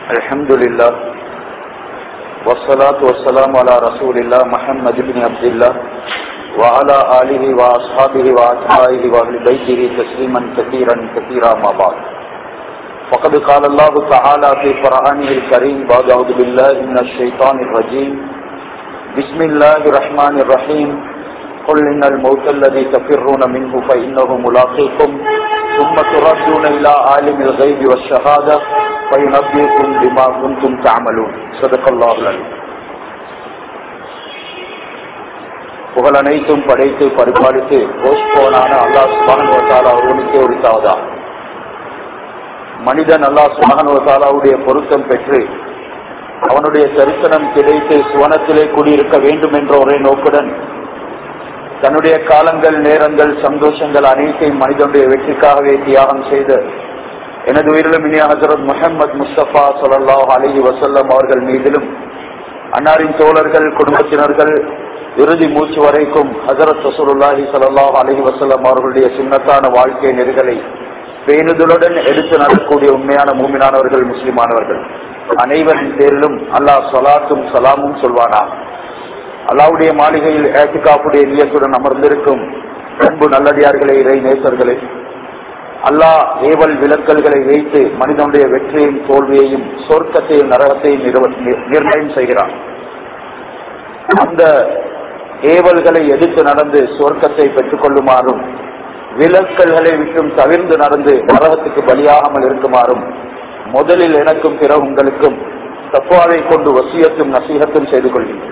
الحمد لله والصلاة والسلام على رسول الله محمد بن عبد الله وعلى آله وأصحابه وأتباعه وأهل بيته تسليما كثيرا كثيرا ما بعد فقد قال الله تعالى في قرآنه الكريم بعد أعوذ بالله من الشيطان الرجيم بسم الله الرحمن الرحيم قل إن الموت الذي تفرون منه فإنه ملاقيكم ثم تردون إلى عالم الغيب والشهادة فينبئكم بما كنتم تعملون صدق الله العليم புகழ் அனைத்தும் படைத்து பரிபாலித்து போஸ்போனான அல்லாஹ் சுபஹன் வத்தாலா ஒருவனுக்கே உரித்தாவதா மனிதன் அல்லாஹ் சுபஹன் வத்தாலாவுடைய பொருத்தம் பெற்று அவனுடைய தரிசனம் கிடைத்து சுவனத்திலே குடியிருக்க வேண்டும் என்ற ஒரே நோக்குடன் தன்னுடைய காலங்கள் நேரங்கள் சந்தோஷங்கள் அனைத்தையும் மனிதனுடைய வெற்றிக்காகவே தியாகம் செய்து எனது உயிரிலும் இனிய ஹசரத் முஹம்மது முஸ்தபா சொல்லாஹ் அலஹி வசல்லம் அவர்கள் மீதிலும் அன்னாரின் தோழர்கள் குடும்பத்தினர்கள் இறுதி மூச்சு வரைக்கும் ஹசரத் ரசூலுல்லாஹி சல்லாஹ் அலஹி வசல்லம் அவர்களுடைய சுண்ணத்தான வாழ்க்கை நெறிகளை பேணுதலுடன் எடுத்து நடக்கக்கூடிய உண்மையான மூமினானவர்கள் முஸ்லிமானவர்கள் அனைவரின் பேரிலும் அல்லாஹ் சொலாத்தும் சலாமும் சொல்வானா அல்லாவுடைய மாளிகையில் ஏத்திகாப்புடைய நியத்துடன் அமர்ந்திருக்கும் அன்பு நல்லடியார்களே இறை நேசர்களே அல்லாஹ் ஏவல் விலக்கல்களை வைத்து மனிதனுடைய வெற்றியையும் தோல்வியையும் சொர்க்கத்தையும் நரகத்தையும் நிர்ணயம் செய்கிறான் அந்த ஏவல்களை எடுத்து நடந்து சொர்க்கத்தை பெற்றுக் கொள்ளுமாறும் விலக்கல்களை விட்டும் தவிர்ந்து நடந்து நரகத்துக்கு பலியாகாமல் இருக்குமாறும் முதலில் எனக்கும் பிற உங்களுக்கும் தப்புவாவை கொண்டு வசியத்தும் நசீகத்தும் செய்து கொள்கின்றேன்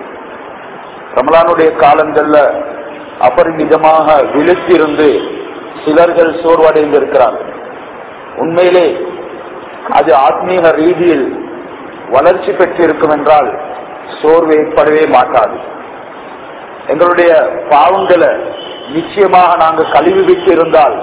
ரமலானுடைய காலங்கள்ல அபரிமிதமாக விழுத்திருந்து சிலர்கள் சோர்வடைந்து இருக்கிறார்கள் உண்மையிலே அது ஆத்மீக ரீதியில் வளர்ச்சி பெற்றிருக்கும் என்றால் சோர்வு ஏற்படவே மாட்டாது எங்களுடைய பாவங்களை நிச்சயமாக நாங்கள் கழுவி விட்டு இருந்தால்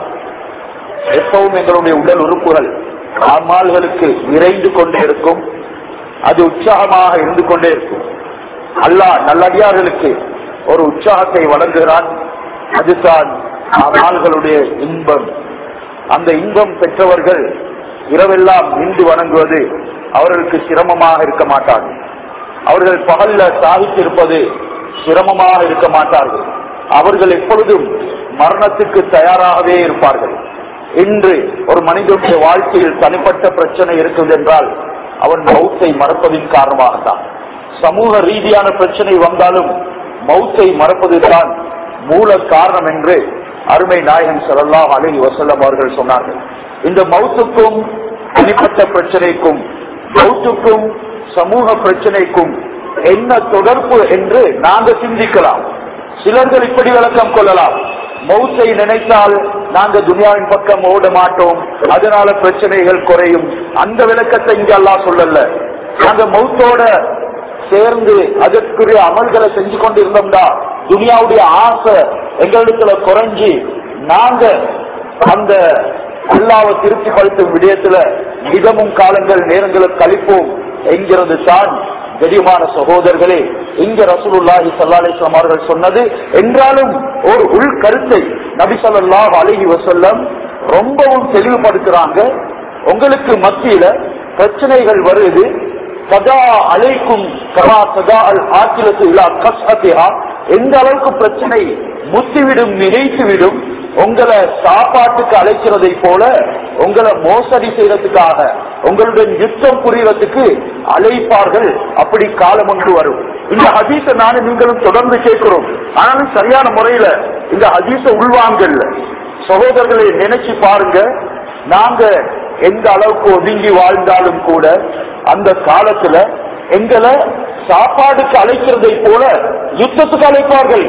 எப்பவும் எங்களுடைய உடல் உறுப்புகள் அம்மாள்களுக்கு விரைந்து கொண்டே இருக்கும் அது உற்சாகமாக இருந்து கொண்டே இருக்கும் அல்லாஹ் நல்லடியார்களுக்கு ஒரு உற்சாகத்தை வழங்குகிறான் அதுதான் அம்மாள்களுடைய இன்பம் அந்த இன்பம் பெற்றவர்கள் இரவெல்லாம் நின்று வணங்குவது அவர்களுக்கு சிரமமாக இருக்க மாட்டார்கள் அவர்கள் பகல்ல சாதித்திருப்பது சிரமமாக இருக்க மாட்டார்கள் அவர்கள் எப்பொழுதும் மரணத்துக்கு தயாராகவே இருப்பார்கள் இன்று ஒரு மனிதனுடைய வாழ்க்கையில் தனிப்பட்ட பிரச்சனை இருக்குது என்றால் அவன் மௌத்தை மறப்பதின் காரணமாகத்தான் சமூக ரீதியான பிரச்சனை வந்தாலும் மௌத்தை மறப்பதுதான் மூல காரணம் என்று அருமை நாயகன் சல்லா அலி வசல்லம் அவர்கள் சொன்னார்கள் இந்த மௌத்துக்கும் தனிப்பட்ட பிரச்சனைக்கும் மௌத்துக்கும் சமூக பிரச்சனைக்கும் என்ன தொடர்பு என்று நாங்கள் சிந்திக்கலாம் சிலர்கள் இப்படி விளக்கம் கொள்ளலாம் மௌத்தை நினைத்தால் நாங்க துனியாவின் பக்கம் ஓட மாட்டோம் அதனால பிரச்சனைகள் குறையும் அந்த விளக்கத்தை இங்க எல்லாம் சொல்லல நாங்க மௌத்தோட சேர்ந்து அதற்குரிய அமல்களை செஞ்சு கொண்டிருந்தோம்டா துனியாவுடைய ஆசை எங்களிடத்துல குறைஞ்சி நாங்க அந்த அல்லாவை திருப்திப்படுத்தும் விடயத்துல மிதமும் காலங்கள் நேரங்களை கழிப்போம் என்கிறது தான் கடியமான சகோதரர்களே இங்க ரசூலுல்லாஹி சல்லாஹம் அவர்கள் சொன்னது என்றாலும் ஒரு உள் கருத்தை நபி சொல்லாஹ் அழகி வசல்லம் ரொம்பவும் தெளிவுபடுத்துறாங்க உங்களுக்கு மத்தியில பிரச்சனைகள் வருது சதா அழைக்கும் கமா சதா அல் ஆக்கிலத்து இல்லா கஷ்டத்தியா எந்த அளவுக்கு பிரச்சனை முத்திவிடும் நினைத்துவிடும் உங்களை சாப்பாட்டுக்கு அழைக்கிறதை போல உங்களை மோசடி செய்யறதுக்காக உங்களுடன் யுத்தம் புரியறதுக்கு அழைப்பார்கள் அப்படி காலம் ஒன்று வரும் இந்த ஹதீஸ நானும் நீங்களும் தொடர்ந்து கேட்கிறோம் ஆனாலும் சரியான முறையில இந்த ஹதீஸ உள்வாங்கல்ல சகோதரர்களை நினைச்சு பாருங்க நாங்க எந்த அளவுக்கு ஒதுங்கி வாழ்ந்தாலும் கூட அந்த காலத்துல எங்களை சாப்பாடுக்கு அழைக்கிறதை போல யுத்தத்துக்கு அழைப்பார்கள்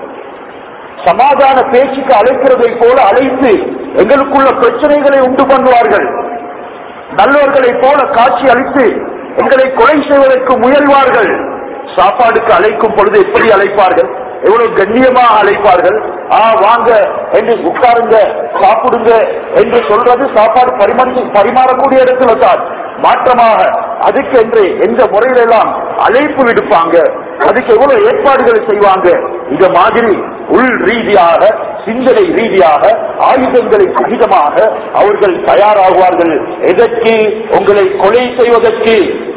சமாதான பேச்சுக்கு அழைக்கிறதை போல அழைத்து எங்களுக்குள்ள பிரச்சனைகளை உண்டு பண்ணுவார்கள் நல்லவர்களை போல காட்சி அளித்து எங்களை கொலை செய்வதற்கு முயல்வார்கள் சாப்பாடுக்கு அழைக்கும் பொழுது எப்படி அழைப்பார்கள் எவ்வளவு கண்ணியமாக அழைப்பார்கள் ஆ வாங்க என்று உட்காருங்க சாப்பிடுங்க என்று சொல்றது சாப்பாடு பரிமாறி பரிமாறக்கூடிய இடத்துல தான் மாற்றமாக அதுக்கென்று எந்த முறையிலெல்லாம் அழைப்பு விடுப்பாங்க அதுக்கு எவ்வளவு ஏற்பாடுகளை செய்வாங்க இந்த மாதிரி உள் ரீதியாக சிந்தனை ரீதியாக ஆயுதங்களை சகிதமாக அவர்கள் தயாராகுவார்கள் எதற்கு உங்களை கொலை செய்வதற்கு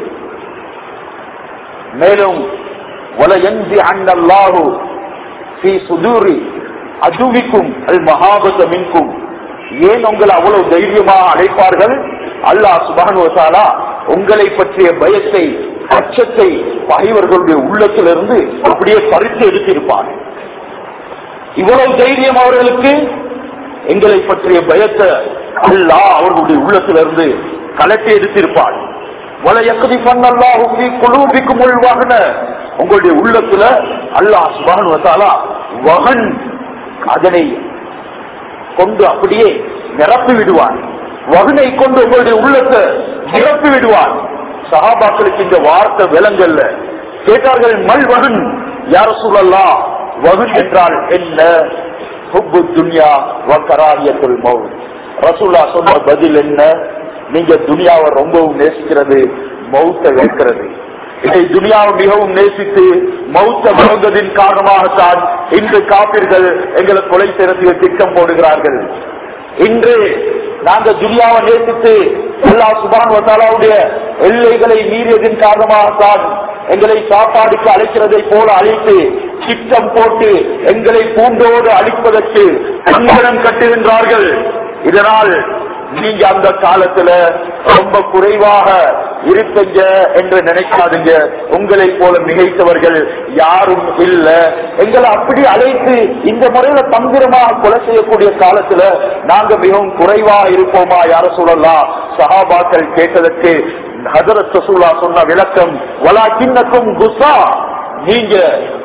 மேலும் வலயந்தி அண்ணல்லாஹு ஸ்ரீ சுதூரி அதுவிக்கும் அல் மகாபத மின்கும் ஏன் உங்களை அவ்வளவு தைரியமாக அழைப்பார்கள் அல்லாஹ் சுபானுவசாலா உங்களை பற்றிய பயத்தை அச்சத்தை பகைவர்களுடைய உள்ளத்திலிருந்து அப்படியே பறித்து எடுத்திருப்பான் இவ்வளவு தைரியம் அவர்களுக்கு எங்களை பற்றிய பயத்தை அல்லாஹ் அவர்களுடைய உள்ளத்திலிருந்து கலட்டி எடுத்திருப்பான் வலையக்கதி பண்ணல்லாஹு குழுவிக்கும் உள்வாகன உங்களுடைய உள்ளத்துல அல்லாஹ் சுபான் வசாலா வகன் அதனை கொண்டு அப்படியே நிரப்பி விடுவான் வகனை கொண்டு உங்களுடைய உள்ளத்தை நிரப்பி விடுவான் சஹாபாக்களுக்கு இந்த வார்த்தை விலங்கல்ல கேட்டார்கள் மல் வகன் யார சூழல்லா வகன் என்றால் என்ன ஹுப்பு துன்யா வக்கராரியத்துல் மௌத் ரசூல்லா சொன்ன பதில் என்ன நீங்க துனியாவை ரொம்பவும் நேசிக்கிறது மௌத்த வைக்கிறது இதை துனியாவை மிகவும் நேசித்து மௌத்த மறந்ததின் காரணமாகத்தான் இன்று காப்பீர்கள் எங்களை கொலை செய்யறதுக்கு திட்டம் போடுகிறார்கள் இன்று நாங்க துனியாவை நேசித்து எல்லா சுபான் வசாலாவுடைய எல்லைகளை மீறியதின் காரணமாகத்தான் எங்களை சாப்பாடுக்கு அழைக்கிறதை போல அழைத்து திட்டம் போட்டு எங்களை பூண்டோடு அழிப்பதற்கு கங்கணம் கட்டுகின்றார்கள் இதனால் நீங்க அந்த காலத்துல ரொம்ப குறைவாக இருப்பீங்க என்று நினைக்காதுங்க உங்களை போல மிகைத்தவர்கள் யாரும் இல்ல எங்களை அப்படி அழைத்து இந்த முறையில தந்திரமாக கொலை செய்யக்கூடிய காலத்துல நாங்க மிகவும் குறைவாக இருப்போமா யார சொல்லலாம் சஹாபாக்கள் கேட்டதற்கு ஹதரத் ரசூலா சொன்ன விளக்கம் வலா கிண்ணக்கும் குசா நீங்க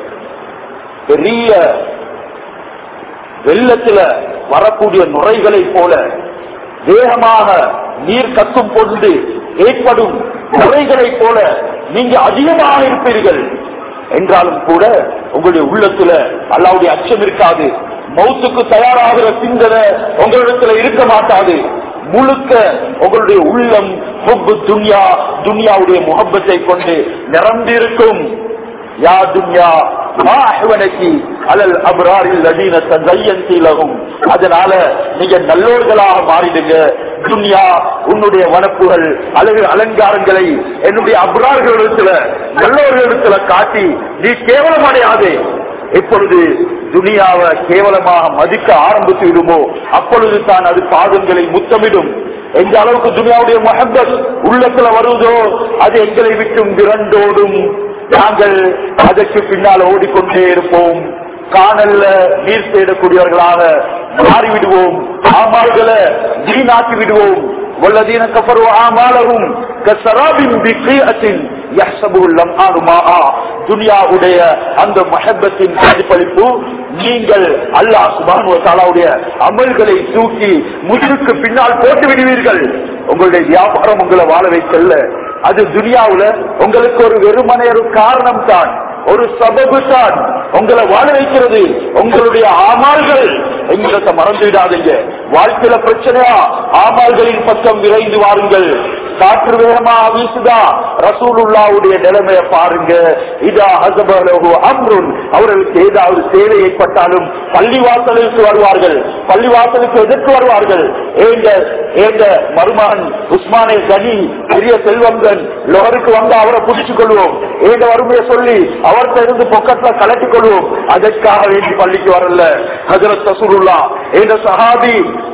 பெரிய வெள்ளத்துல வரக்கூடிய நுரைகளை போல வேகமாக நீர் கத்தும் பொழுது ஏற்படும் நுரைகளைப் போல நீங்க அதிகமாக இருப்பீர்கள் என்றாலும் கூட உங்களுடைய உள்ளத்துல அல்லாவுடைய அச்சம் இருக்காது மௌத்துக்கு தயாராகிற சிந்தனை உங்களிடத்துல இருக்க மாட்டாது முழுக்க உங்களுடைய உள்ளம் ஹுப்பு துன்யா துன்யாவுடைய முகப்பத்தை கொண்டு நிரம்பியிருக்கும் யா துன்யா மா அஹ்வனகி அலல் அப்ராரில் லதீன தஸய்யன்தி லஹும் அதனால நீங்க நல்லோர்களாக மாறிடுங்க துன்யா உன்னுடைய வனப்புகள் அழகு அலங்காரங்களை என்னுடைய அப்ரார்களிடத்துல நல்லோர்களிடத்துல காட்டி நீ கேவலம் அடையாதே எப்பொழுது துனியாவை கேவலமாக மதிக்க ஆரம்பித்து விடுமோ அப்பொழுது தான் அது பாதங்களை முத்தமிடும் எந்த அளவுக்கு துனியாவுடைய மஹபத் உள்ளத்துல வருவதோ அது எங்களை விட்டும் விரண்டோடும் நாங்கள் அதற்கு பின்னால் ஓடிக்கொண்டே இருப்போம் காணல்ல நீர் தேடக்கூடியவர்களாக மாறிவிடுவோம் ஆமாள்களை வீணாக்கி விடுவோம் والذين كفروا أعمالهم كسراب بقيعة يحسبه اللمعان ماء துனியாவுடைய அந்த மஹபத்தின் பிரதிபலிப்பு நீங்கள் அல்லாஹ் சுபானு தாலாவுடைய அமல்களை தூக்கி முதுகுக்கு பின்னால் போட்டு விடுவீர்கள் உங்களுடைய வியாபாரம் உங்களை வாழ வைக்கல அது துனியாவுல உங்களுக்கு ஒரு வெறுமனை ஒரு காரணம் தான் ஒரு சபபு தான் உங்களை வாழ வைக்கிறது உங்களுடைய ஆமால்கள் எங்களை மறந்து விடாதீங்க வாழ்க்கையில பிரச்சனையா ஆமால்களின் பக்கம் விரைந்து வாருங்கள் காற்று வேகமா வீசுதா ரசூலுல்லாவுடைய நிலைமையை பாருங்க இதா ஹசபலகு அம்ருன் அவர்களுக்கு ஏதாவது தேவை ஏற்பட்டாலும் பள்ளிவாசலுக்கு வருவார்கள் பள்ளிவாசலுக்கு எதற்கு வருவார்கள் ஏங்க ஏங்க மருமகன் உஸ்மானே கனி பெரிய செல்வங்கன் லோகருக்கு வந்து அவரை புடிச்சுக் கொள்வோம் ஏங்க வறுமையை சொல்லி அவர்கிட்ட இருந்து பொக்கத்துல கலட்டிக் கொள்வோம் அதற்காக வேண்டி பள்ளிக்கு வரல ஹஜரத் ரசூலுல்லா என்ற சஹாபி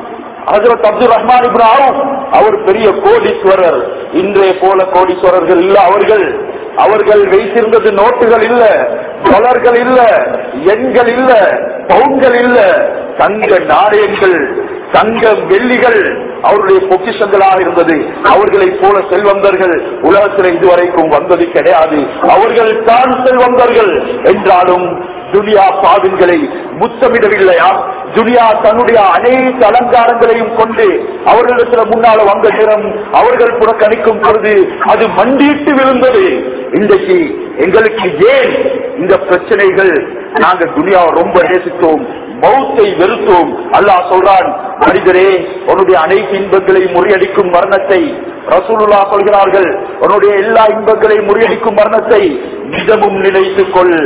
ஹசரத் அப்துல் ரஹ்மான் இப்னு அவுஃப் அவர் பெரிய கோடீஸ்வரர் இன்றைய போல கோடீஸ்வரர்கள் இல்ல அவர்கள் அவர்கள் வைத்திருந்தது நோட்டுகள் இல்ல டாலர்கள் இல்ல எண்கள் இல்ல பவுன்கள் இல்ல தங்க நாணயங்கள் தங்க வெள்ளிகள் அவருடைய பொக்கிஷங்களாக இருந்தது அவர்களை போல செல்வந்தர்கள் உலகத்தில் இதுவரைக்கும் வந்தது கிடையாது அவர்கள் தான் செல்வந்தர்கள் என்றாலும் துனியா பாவின்களை முத்தமிடவில்லையா துனியா தன்னுடைய அனைத்து அலங்காரங்களையும் கொண்டு அவர்களிடத்துல முன்னால வந்த நேரம் அவர்கள் புறக்கணிக்கும் பொழுது அது மண்டிட்டு விழுந்தது இன்றைக்கு எங்களுக்கு ஏன் இந்த பிரச்சனைகள் நாங்க துனியாவை ரொம்ப நேசித்தோம் மௌத்தை வெறுத்தோம் அல்லாஹ் சொல்றான் மனிதரே உன்னுடைய அனைத்து இன்பங்களையும் முறியடிக்கும் மரணத்தை ரசூலுல்லா சொல்கிறார்கள் உன்னுடைய எல்லா இன்பங்களையும் முறியடிக்கும் மரணத்தை நிஜமும் நினைத்துக் கொள்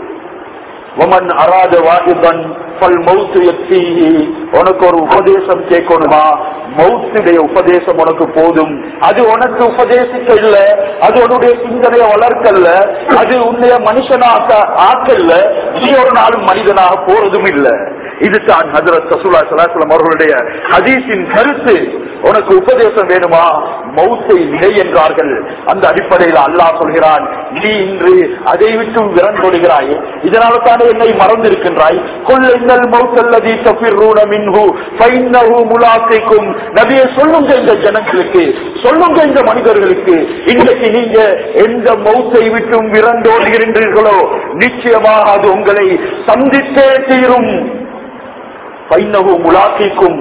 ஒமன் அராத வாகிபன் பல் மௌத்து எத்தீஹி உனக்கு ஒரு உபதேசம் கேட்கணுமா மௌத்துடைய உபதேசம் உனக்கு போதும் அது உனக்கு உபதேசிக்க இல்ல அது உன்னுடைய சிந்தனையை வளர்க்கல்ல அது உன்னைய மனுஷனாக்க ஆக்கல்ல நீ ஒரு நாளும் மனிதனாக போறதும் இல்ல இதுதான் ஹஜரத் சசுலா சலாசலம் அவர்களுடைய ஹதீஸின் கருத்து உனக்கு உபதேசம் வேணுமா மௌத்தை நிலை என்றார்கள் அந்த அடிப்படையில் அல்லாஹ் சொல்கிறான் நீ இன்று அதை விட்டு விரண்டொடுகிறாய் இதனால தானே என்னை மறந்திருக்கின்றாய் கொள்ள இன்னல் மௌத்தல்லதி தஃபிர்ரூன மின்ஹு ஃபைன்னஹு முலாக்கிக்கும் நபியே சொல்லுங்க இந்த ஜனங்களுக்கு சொல்லுங்க இந்த மனிதர்களுக்கு இன்றைக்கு நீங்க எந்த மௌத்தை விட்டும் விரண்டோடுகின்றீர்களோ நிச்சயமாக அது உங்களை சந்தித்தே தீரும் பைன்னகு முலாக்கிக்கும்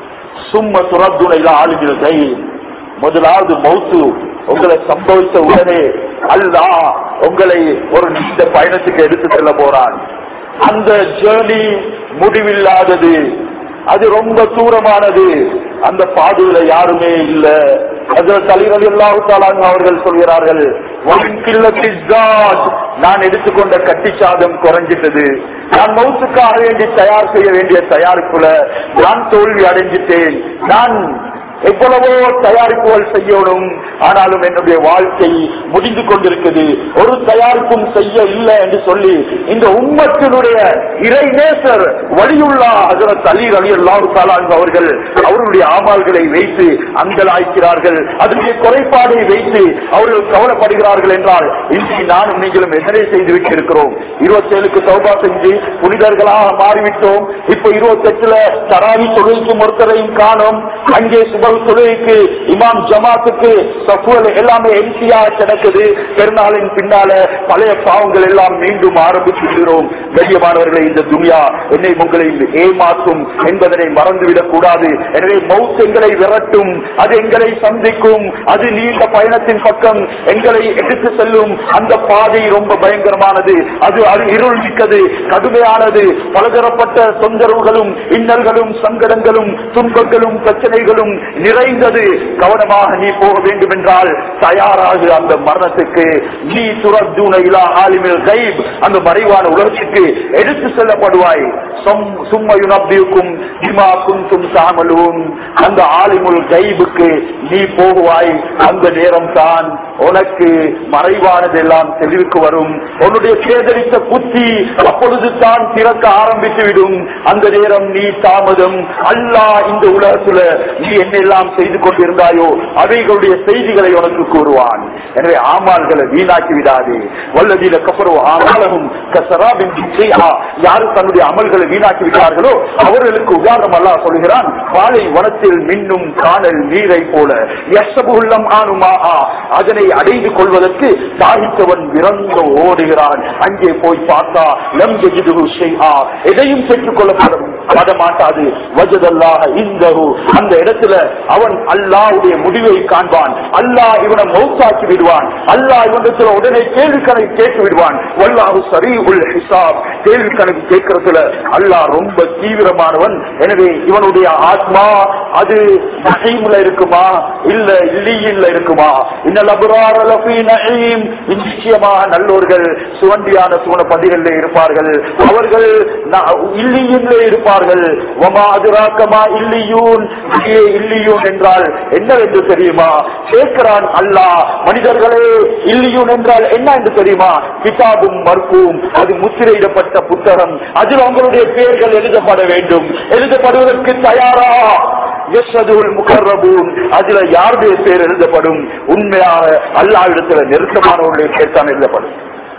சும்ம துரத்துணையில ஆளுகிற கை முதலாவது மௌத்து உங்களை சம்பவித்த உடனே அல்லா உங்களை ஒரு நீண்ட பயணத்துக்கு எடுத்து செல்ல போறான் அந்த ஜேர்னி முடிவில்லாதது அது ரொம்ப தூரமானது அந்த பாதையில யாருமே இல்ல அதில் தலைவர் எல்லாத்தாலும் அவர்கள் சொல்கிறார்கள் "வமின் கில்லத்தி ஜாத்." நான் எடுத்துக்கொண்ட கட்டிச்சாதம் குறைஞ்சிட்டது நான் மௌத்துக்காக வேண்டி தயார் செய்ய வேண்டிய தயாரிப்புல நான் தோல்வி அடைஞ்சிட்டேன் நான் எவ்வளவோ தயாரிப்புகள் செய்யணும் ஆனாலும் என்னுடைய வாழ்க்கை முடிந்து கொண்டிருக்குது ஒரு தயாரிப்பும் செய்ய இல்லை என்று சொல்லி இந்த உம்மத்தினுடைய இறைநேசர் வழியுள்ள ஹசரத் அலி அலி அல்லாஹு அவர்கள் அவர்களுடைய ஆமால்களை வைத்து அங்கலாய்க்கிறார்கள் அதனுடைய குறைபாடை வைத்து அவர்கள் கவலைப்படுகிறார்கள் என்றால் இன்று நானும் நீங்களும் எதனை செய்து விட்டிருக்கிறோம் இருபத்தி ஏழுக்கு சௌபா செஞ்சு புனிதர்களாக மாறிவிட்டோம் இப்ப இருபத்தி எட்டுல தராவி தொழிலுக்கு ஒருத்தரையும் காணோம் அங்கே சுப தொழுகைக்கு இமாம் ஜமாத்துக்கு சஃபுவல் எல்லாமே எம்சியா கிடக்குது பெருநாளின் பின்னால பழைய பாவங்கள் எல்லாம் மீண்டும் ஆரம்பிச்சுகிறோம் கண்ணியமானவர்களை இந்த துனியா என்னை உங்களை ஏமாற்றும் என்பதனை மறந்துவிடக் கூடாது எனவே மவுத் எங்களை விரட்டும் அது எங்களை சந்திக்கும் அது நீண்ட பயணத்தின் பக்கம் எங்களை எடுத்து செல்லும் அந்த பாதை ரொம்ப பயங்கரமானது அது அது இருள் மிக்கது கடுமையானது பலதரப்பட்ட தொந்தரவுகளும் இன்னல்களும் சங்கடங்களும் துன்பங்களும் பிரச்சனைகளும் நிறைந்தது கவனமாக நீ போக வேண்டும் என்றால் தயாராகு அந்த மரணத்துக்கு நீ துரத்தூன இலா ஆலிமில் கைப் அந்த மறைவான உலகத்துக்கு எடுத்து செல்லப்படுவாய் சொம்- சும்ம யுனப்பியுக்கும் பிமா குந்தும் தாமலூன் அந்த ஆலிமுல் கைபுக்கு நீ போகுவாய் அந்த நேரம் தான் உனக்கு மறைவானதெல்லாம் தெளிவுக்கு வரும் உன்னுடைய சேதரித்த புத்தி அப்பொழுது தான் திறக்க ஆரம்பித்து விடும் அந்த நேரம் நீ தாமதம் அல்லாஹ் இந்த உலகத்துல நீ என்னெல்லாம் செய்து கொண்டிருந்தாயோ அவைகளுடைய செய்திகளை உனக்கு கூறுவான் எனவே ஆமால்களை வீணாக்கி விடாதே வல்லதீன கப்பரோ ஆமாலகும் கசராபின் செய்யா யாரு தன்னுடைய அமல்களை வீணாக்கி விட்டார்களோ அவர்களுக்கு உதாரணம் அல்லாஹ் சொல்கிறான் பாலை வனத்தில் மின்னும் காணல் நீரை போல யசபுள்ளம் ஆனுமா அதனை அடைந்து கொள்வதற்கு தாகித்தவன் விரங்க ஓடுகிறான் அங்கே போய் பார்த்தா லம் எஜிதுகு ஷைஆ எதையும் பெற்றுக் கொள்ளப்படும் பட மாட்டாது வஜதல்லாஹ இந்தஹு அந்த இடத்துல அவன் அல்லாஹ்வுடைய முடிவை காண்பான் அல்லாஹ் இவனை மௌத்தாக்கி விடுவான் அல்லாஹ் இவனிடத்துல உடனே கேள்வி கணக்கு கேட்டு விடுவான் வல்லாஹு சரி உல் ஹிசாப் கேள்வி கணக்கு கேட்கறதுல அல்லாஹ் ரொம்ப தீவிரமானவன் எனவே இவனுடைய ஆத்மா அது நகைமுல இருக்குமா இல்ல இல்லியில்ல இருக்குமா இன்னல் அபுரார லஃபீ நஈம் நிச்சயமாக நல்லோர்கள் சுவண்டியான சுவன பதிகளில் இருப்பார்கள் அவர்கள் ந- இல்லியின்ல இருப்பார்கள் வமா அதுராக்கமா இல்லியூன் இங்கே இல்லியூன் என்றால் என்னவென்று தெரியுமா கேட்கிறான் அல்லாஹ் மனிதர்களே இல்லியூன் என்றால் என்ன என்று தெரியுமா கிதாபும் மர்க்கும் அது முத்திரையிடப்பட்ட புத்தகம் அதில் உங்களுடைய பெயர்கள் எழுதப்பட வேண்டும் எழுதப்படுவதற்கு தயாரா யஸ்வதுல் முகர்ரபூன் அதுல யாருடைய பேர் எழுதப்படும் உண்மையாக அல்லாவிடத்துல நெருக்கமானவர்களுடைய பேர் தான் எழுதப்படும்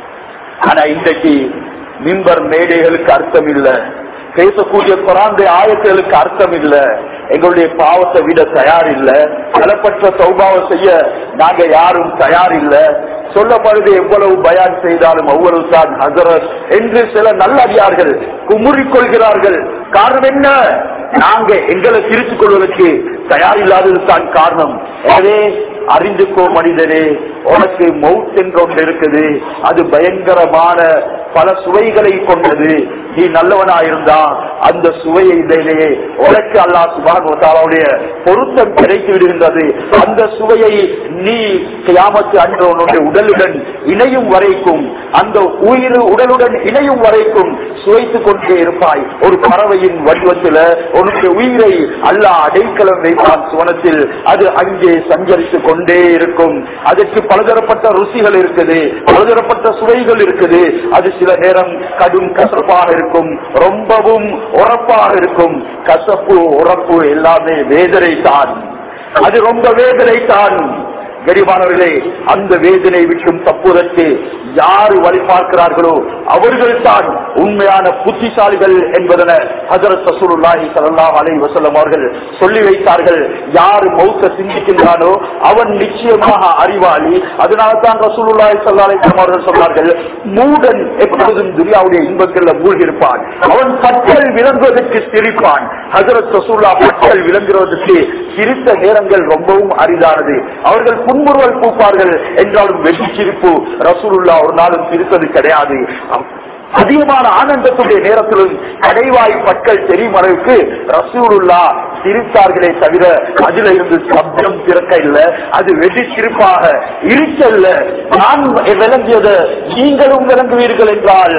ஆனா இன்றைக்கு மிம்பர் மேடைகளுக்கு அர்த்தம் இல்ல பேசக்கூடிய குரானுடைய ஆயத்துகளுக்கு அர்த்தம் இல்ல எங்களுடைய பாவத்தை விட தயார் இல்ல பலப்பற்ற சௌபாவம் செய்ய நாங்க யாரும் தயார் இல்ல சொல்லப்படுது எவ்வளவு பயான் செய்தாலும் அவ்வளவு தான் ஹசரத் என்று சில நல்லடியார்கள் குமுறிக் கொள்கிறார்கள் காரணம் என்ன நாங்க எங்களை திருத்திக் கொள்வதற்கு தயார் இல்லாதது தான் காரணம் எனவே அறிந்துக்கோ மனிதனே உனக்கு மவுத் என்ற ஒன்று இருக்குது அது பயங்கரமான பல சுவைகளை கொண்டது நீ நல்லவனாயிருந்தா அந்த சுவையை இதிலேயே உனக்கு அல்லா சுபானுடைய பொருத்தம் கிடைத்து விடுகின்றது அந்த சுவையை நீ கியாமத்து அன்று உன்னுடைய உடலுடன் இணையும் வரைக்கும் அந்த உயிர் உடலுடன் இணையும் வரைக்கும் சுவைத்துக் கொண்டே இருப்பாய் ஒரு பறவையின் வடிவத்தில் உன்னுடைய உயிரை அல்லாஹ் அடைக்கலம் வைப்பான் சுவனத்தில் அது அங்கே சஞ்சரித்துக் கொண்டே இருக்கும் அதற்கு பலதரப்பட்ட ருசிகள் இருக்குது பலதரப்பட்ட சுவைகள் இருக்குது அது சில நேரம் கடும் கசப்பாக இருக்கும் ரொம்பவும் உறப்பாக இருக்கும் கசப்பு உறப்பு எல்லாமே வேதனை தான் அது ரொம்ப வேதனை தான் கரிமானவர்களே அந்த வேதனை விட்டும் தப்புவதற்கு யாரு வழி பார்க்கிறார்களோ அவர்கள் தான் உண்மையான புத்திசாலிகள் என்பதன ஹசரத் ரசூலுல்லாஹி ஸல்லல்லாஹு அலைஹி வஸல்லம் அவர்கள் சொல்லி வைத்தார்கள் யாரு மௌத்த சிந்திக்கின்றானோ அவன் நிச்சயமாக அறிவாளி அதனால தான் ரசூலுல்லாஹி ஸல்லல்லாஹு அலைஹி வஸல்லம் அவர்கள் சொன்னார்கள் மூடன் எப்பொழுதும் துனியாவுடைய இன்பங்கள்ல மூழ்கி இருப்பான் அவன் பற்கள் விளங்குவதற்கு சிரிப்பான் ஹசரத் ரசூல்லா பற்கள் விளங்குவதற்கு சிரித்த நேரங்கள் ரொம்பவும் அரிதானது அவர்கள் புன்முறுவல் பூப்பார்கள் என்றாலும் வெற்றி சிரிப்பு ரசூலுல்லா ஒரு நாளும் சிரிப்பது கிடையாது அதிகமான ஆனந்தத்துடைய நேரத்திலும் கடைவாய் பற்கள் தெரியும் அளவுக்கு ரசூலுல்லா சிரித்தார்களே தவிர அதுல இருந்து சப்தம் திறக்க இல்ல அது வெடி சிரிப்பாக இருக்கல்ல நான் விளங்கியது நீங்களும் விளங்குவீர்கள் என்றால்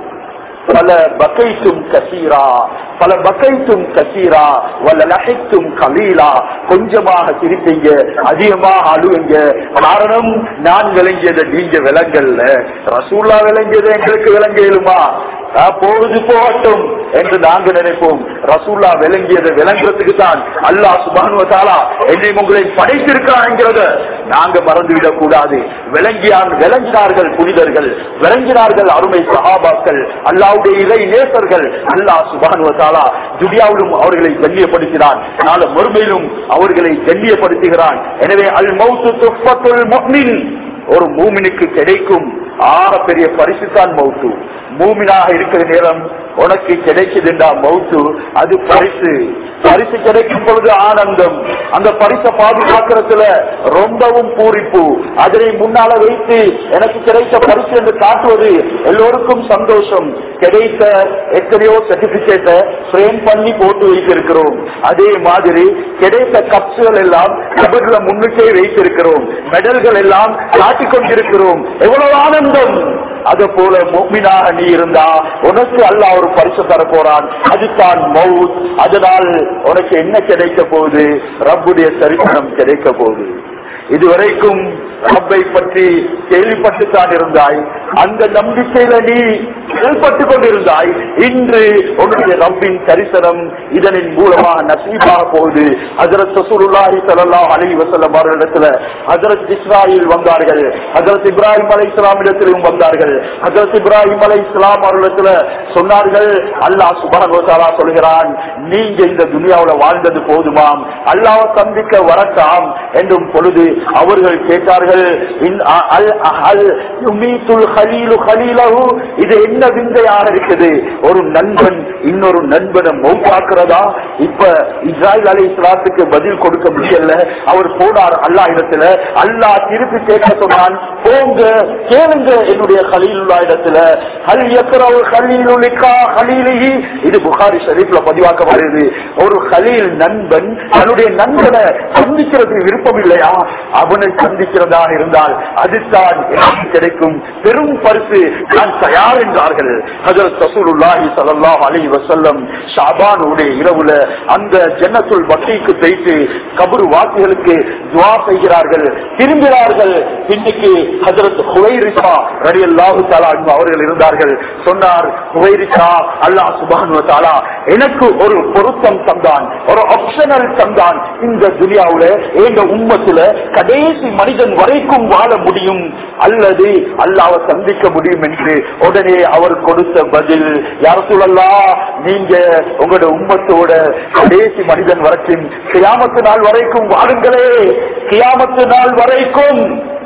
பல பக்கைத்தும் கசீரா பல பக்கைத்தும் கசீரா வல்ல லகைத்தும் கலீலா கொஞ்சமாக சிரிப்பீங்க அதிகமாக அழுவீங்க காரணம் நான் விளங்கியதை நீங்க விளங்கல்ல ரசூல்லா விளங்கியது எங்களுக்கு விளங்க இயலுமா போகுது போகட்டும் என்று நாங்க நினைப்போம் ரசூல்லா விளங்கியதை விளங்குறதுக்கு தான் அல்லாஹ் சுபானுவத்தாலா என்னை உங்களை படைத்திருக்கிறான் என்கிறத நாங்க மறந்துவிடக் கூடாது விளங்கியான் விளங்கினார்கள் புனிதர்கள் விளங்கினார்கள் அருமை சகாபாக்கள் அல்லாவுடைய இறை நேசர்கள் அல்லாஹ் சுபானுவத்தாலா துடியாவிலும் அவர்களை கண்ணியப்படுத்தினான் நாளை மறுமையிலும் அவர்களை கண்ணியப்படுத்துகிறான் எனவே அல் மௌத்து துஃபத்துல் முஃமின் ஒரு மூமினுக்கு கிடைக்கும் ஆக பெரிய பரிசு தான் மௌத்து மூமினாக இருக்கிற நேரம் உனக்கு கிடைக்குதுண்டா மௌத்து அது பரிசு பரிசு கிடைக்கும் பொழுது ஆனந்தம் அந்த பரிசை பாதுகாக்கிறதுல ரொம்பவும் பூரிப்பு அதனை முன்னால வைத்து எனக்கு கிடைத்த பரிசு என்று காட்டுவது எல்லோருக்கும் சந்தோஷம் கிடைத்த எத்தனையோ சர்டிபிகேட்டை ஃப்ரேம் பண்ணி போட்டு வைத்திருக்கிறோம் அதே மாதிரி கிடைத்த கப்ஸுகள் எல்லாம் கபர்ல முன்னுக்கே வைத்திருக்கிறோம் மெடல்கள் எல்லாம் காட்டிக் கொண்டிருக்கிறோம் எவ்வளவு ஆனந்தம் அது போல மொமினாக நீ இருந்தா உனக்கு அல்ல ஒரு பரிசு தர போறான் அதுதான் மவுத் அதனால் உனக்கு என்ன கிடைக்க போகுது ரப்புடைய சரித்திரம் கிடைக்க போகுது இதுவரைக்கும் ரப்பை பற்றி கேள்விப்பட்டுத்தான் இருந்தாய் அந்த நம்பிக்கையில நீ செயல்பட்டுக் கொண்டிருந்தாய் இன்று உன்னுடைய ரப்பின் தரிசனம் இதனின் மூலமாக நசீபாக போகுது ஹசரத் சசூருல்லாஹி ஸல்லல்லாஹு அலைஹி வஸல்லம் அவர்களிடத்துல ஹசரத் இஸ்ராயில் வந்தார்கள் ஹசரத் இப்ராஹிம் அலை இஸ்லாமிடத்திலும் வந்தார்கள் ஹசரத் இப்ராஹிம் அலை இஸ்லாம் அவர்களிடத்துல சொன்னார்கள் அல்லாஹ் சுப்ஹானஹு வ தஆலா சொல்கிறான் நீங்க இந்த துனியாவுல வாழ்ந்தது போதுமாம் அல்லாஹ் சந்திக்க வரட்டாம் என்றும் பொழுது அவர்கள் கேட்டார்கள் இன் அ- அல் அஹல் யுமீத்துல் ஹலீலு ஹலீலஹு இது என்ன விந்தையாக இருக்குது ஒரு நண்பன் இன்னொரு நண்பனை மௌத்தாக்குறதா இப்ப இஸ்ராயல் அலை இஸ்லாத்துக்கு பதில் கொடுக்க முடியல அவர் போனார் அல்லாஹ் இடத்துல அல்லாஹ் திருப்பி கேட்க சொன்னான் போங்க கேளுங்க என்னுடைய ஹலீலுல்லா இடத்துல ஹல் யக்ரவு ஹலீலு லிகா ஹலீலிஹி இது புகாரி ஷரீஃப்ல பதிவாக்கப்படுது ஒரு ஹலீல் நண்பன் தன்னுடைய நண்பனை சந்திக்கிறது விருப்பம் இல்லையா அவனை சந்திக்கிறதாக இருந்தால் அதுதான் எனக்கு கிடைக்கும் பெரும் பரிசு நான் தயார் என்றார்கள் ஹஜரத் ரசூலுல்லாஹி ஸல்லல்லாஹு அலைஹி வஸல்லம் ஷாபானுடைய இரவுல அந்த ஜன்னத்துல் பக்கீக்கு போயிட்டு கபர் வாசிகளுக்கு துவா செய்கிறார்கள் திரும்புகிறார்கள் இன்னைக்கு ஹஜரத் ஹுவைரிசா ரலியல்லாஹு தஆலா அன்ஹு அவர்கள் இருந்தார்கள் சொன்னார் ஹுவைரிசா அல்லாஹ் சுப்ஹானஹு வ தஆலா எனக்கு ஒரு பொருத்தம் தந்தான் ஒரு ஆப்ஷனல் தந்தான் இந்த துனியாவுல எங்க உம்மத்துல கடைசி மனிதன் வரைக்கும் வாழ முடியும் அல்லது அல்லாஹ்வை சந்திக்க முடியும் என்று உடனே அவர் கொடுத்த பதில் யார சொல்லலா நீங்க உங்களோட உம்மத்தோட கடைசி மனிதன் வரைக்கும் கியாமத்து நாள் வரைக்கும் வாழுங்களே கியாமத்து நாள் வரைக்கும்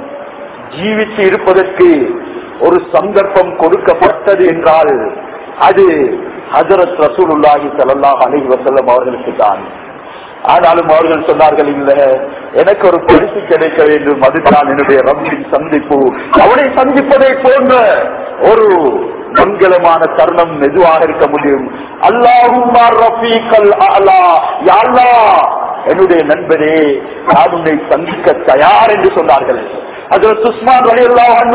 ஜீவித்து இருப்பதற்கு ஒரு சந்தர்ப்பம் கொடுக்கப்பட்டது என்றால் அது ஹஜரத் ரசூலுல்லாஹி ஸல்லல்லாஹு அலைஹி வஸல்லம் அவர்களுக்கு தான் ஆனாலும் அவர்கள் சொன்னார்கள் இல்ல எனக்கு ஒரு பரிசு கிடைக்க வேண்டும் அதுதான் என்னுடைய ரப்பின் சந்திப்பு அவனை சந்திப்பதை போன்ற ஒரு மங்களமான தருணம் மெதுவாக இருக்க முடியும் அல்லாஹும் என்னுடைய நண்பரே நான் உன்னை சந்திக்க தயார் என்று சொன்னார்கள் அதில் சுஸ்மான் வழி எல்லாம்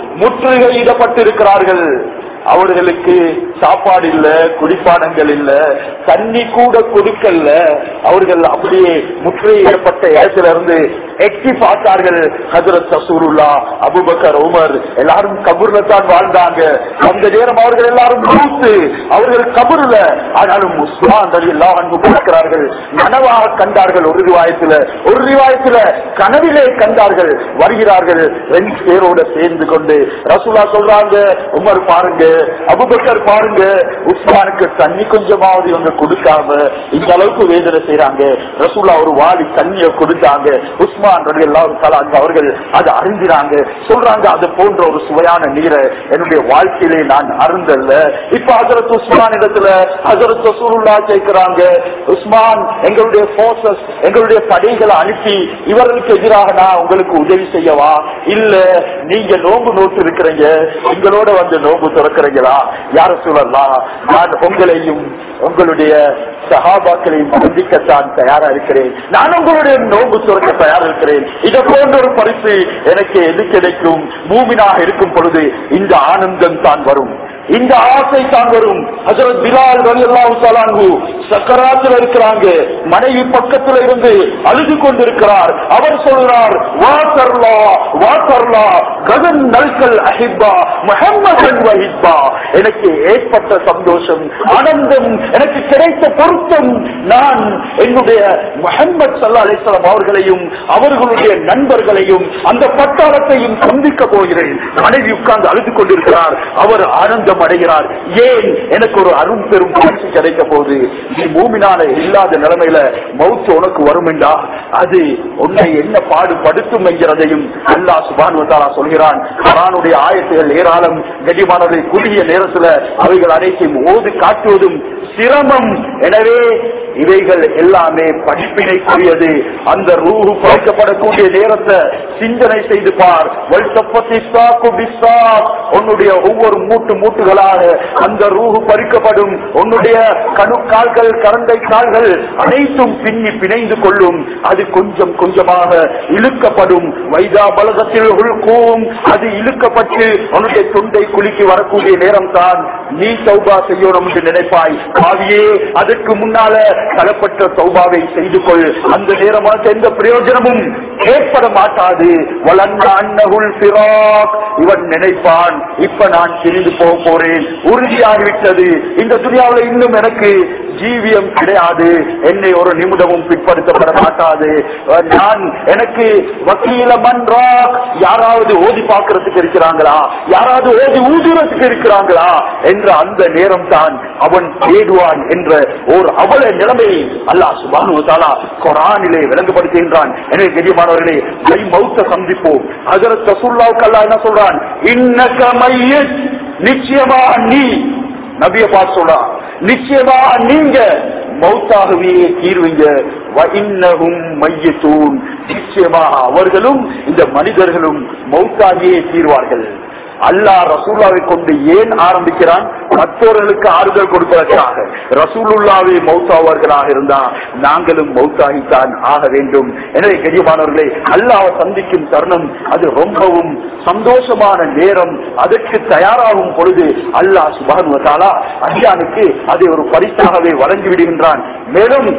முற்றுகையிடப்பட்டிருக்கிறார்கள் அவர்களுக்கு சாப்பாடு இல்ல குடிப்பானங்கள் இல்ல தண்ணி கூட கொடுக்கல அவர்கள் அப்படியே முற்றுகையிடப்பட்ட இடத்துல இருந்து எட்டி பார்த்தார்கள் ஹசரத் சசூருல்லா அபுபக்கர் உமர் எல்லாரும் கபூர்ல தான் வாழ்ந்தாங்க அந்த நேரம் அவர்கள் எல்லாரும் மூத்து அவர்கள் கபூர்ல ஆனாலும் உஸ்மான் அலி எல்லாம் அன்பு பார்க்கிறார்கள் நனவாக கண்டார்கள் ஒரு ரிவாயத்துல ஒரு ரிவாயத்துல கனவிலே கண்டார்கள் வருகிறார்கள் ரெண்டு பேரோட சேர்ந்து கொண்டு ரசூலா சொல்றாங்க உமர் பாருங்க அபுபக்கர் பாருங்க உஸ்மானுக்கு தண்ணி கொஞ்சமாவது இவங்க கொடுக்காம இந்த அளவுக்கு வேதனை செய்யறாங்க ரசூலா ஒரு வாளி தண்ணிய கொடுத்தாங்க உஸ்மான் எல்லாரும் தலாங்க அவர்கள் அதை அறிஞ்சிறாங்க சொல்றாங்க அது போன்ற ஒரு சுவையான நீரை என்னுடைய வாழ்க்கையிலே நான் அருந்தல்ல இப்ப ஹசரத் உஸ்மான் இடத்துல ஹசரத் ரசூலுல்லா கேட்கிறாங்க உஸ்மான் எங்களுடைய போர்சஸ் எங்களுடைய படைகளை அனுப்பி இவர்களுக்கு எதிராக நான் உங்களுக்கு உதவி செய்யவா இல்ல நீங்க நோம்பு நோட்டு இருக்கிறீங்க எங்களோட வந்து நோம்பு திறக்கிறீங்களா யார சொல்லலாம் நான் உங்களையும் உங்களுடைய சகாபாக்களையும் சந்திக்கத்தான் தயாரா இருக்கிறேன் நான் உங்களுடைய நோம்பு துறக்க தயாரா இருக்கிறேன் இதை போன்ற ஒரு பரிசு எனக்கு எது கிடைக்கும் மூமினாக இருக்கும் பொழுது இந்த ஆனந்தம் தான் வரும் இந்த ஆசை தான் வரும் ஹசரத் பிலால் ரலியல்லாஹு சக்கராத்தில் இருக்கிறாங்க மனைவி பக்கத்துல இருந்து அழுது கொண்டிருக்கிறார் அவர் சொல்றார் வா தர்லா வா தர்லா ககன் நல்கல் அஹிப்பா முஹம்மதன் வஹிப்பா எனக்கு ஏற்பட்ட சந்தோஷம் ஆனந்தம் எனக்கு கிடைத்த பொருத்தம் நான் என்னுடைய முஹம்மது சல்லா அலிஸ்லாம் அவர்களையும் அவர்களுடைய நண்பர்களையும் அந்த பட்டாளத்தையும் சந்திக்க போகிறேன் மனைவி உட்கார்ந்து அழுது கொண்டிருக்கிறார் அவர் ஆனந்தம் அடைகிறார் ஏன் எனக்கு ஒரு அரும் பெரும் பயிற்சி கிடைக்க போகுது நீ மூமினால இல்லாத நிலைமையில மௌத்து உனக்கு வருமெண்டா அது உன்னை என்ன பாடுபடுத்தும் என்கிறதையும் அல்லாஹ் சுபான் வந்தாலா சொல்கிறான் குரானுடைய ஆயத்துகள் ஏராளம் கடிமானதை குறுகிய நேரத்துல அவைகள் அனைத்தையும் ஓது காட்டுவதும் சிரமம் எனவே இவைகள் எல்லாமே படிப்பினைக்குரியது அந்த ரூஹு படைக்கப்படக்கூடிய நேரத்தை சிந்தனை செய்து பார் வல்சப்பத்தி சாக்கு பிஸ்ஸாக். உன்னுடைய ஒவ்வொரு மூட்டு மூட்டுகளாக அந்த ரூஹு பறிக்கப்படும் உன்னுடைய கணுக்கால்கள் கரண்டை கால்கள் அனைத்தும் பின்னி பிணைந்து கொள்ளும் அது கொஞ்சம் கொஞ்சமாக இழுக்கப்படும் வைதா பலகத்தில் உள்கும் அது இழுக்கப்பட்டு உன்னுடைய தொண்டை குலுக்கி வரக்கூடிய நேரம் தான் நீ சௌபா செய்யணும் என்று நினைப்பாய் பாவியே அதற்கு முன்னால தரப்பட்ட சௌபாவை செய்து கொள் அந்த நேரம் உனக்கு எந்த பிரயோஜனமும் ஏற்பட மாட்டாது வளர்ந்த அன்னகுல் பிராக் இவன் நினைப்பான் இப்ப நான் பிரிந்து போக போறேன் உறுதியாகிவிட்டது இந்த துணியாவில் இன்னும் எனக்கு ஜீவியம் கிடையாது என்னை ஒரு நிமிடமும் பிற்படுத்தப்பட மாட்டாது நான் எனக்கு வக்கீல மன்றாக் யாராவது ஓதி பார்க்கறதுக்கு இருக்கிறாங்களா யாராவது ஓதி ஊதுறதுக்கு இருக்கிறாங்களா என்ற அந்த நேரம் தான் அவன் தேடுவான் என்ற ஒரு அவல நிலைமை அல்லாஹ் சுபானு தாலா குரானிலே விளங்கப்படுத்துகின்றான் எனவே கெரியமானவர்களே மை மௌத்த சந்திப்போம் அதற்கு ரசூல்லாவுக்கு அல்லாஹ் என்ன சொல்றான் இன்னக்க மையத் நிச்சயமா நீ நபிய பார்த்து சொல்றான் நிச்சயமா நீங்க மௌத்தாகவே தீர்வீங்க வஇன்னஹும் மையத்தூன் நிச்சயமாக அவர்களும் இந்த மனிதர்களும் மௌத்தாகியே தீர்வார்கள் அல்லாஹ் ரசூல்லாவை கொண்டு ஏன் ஆரம்பிக்கிறான் மற்றவர்களுக்கு ஆறுதல் கொடுப்பதற்காக ரசூலுல்லாவே மௌத்தாவர்களாக இருந்தா நாங்களும் மௌத்தாகித்தான் ஆக வேண்டும் எனவே கெரியமானவர்களே அல்லாஹ் சந்திக்கும் தருணம் அது ரொம்பவும் சந்தோஷமான நேரம் அதற்கு தயாராகும் பொழுது அல்லாஹ் சுபானுவத்தாலா அடியானுக்கு அதை ஒரு பரிசாகவே வழங்கி விடுகின்றான் மேலும்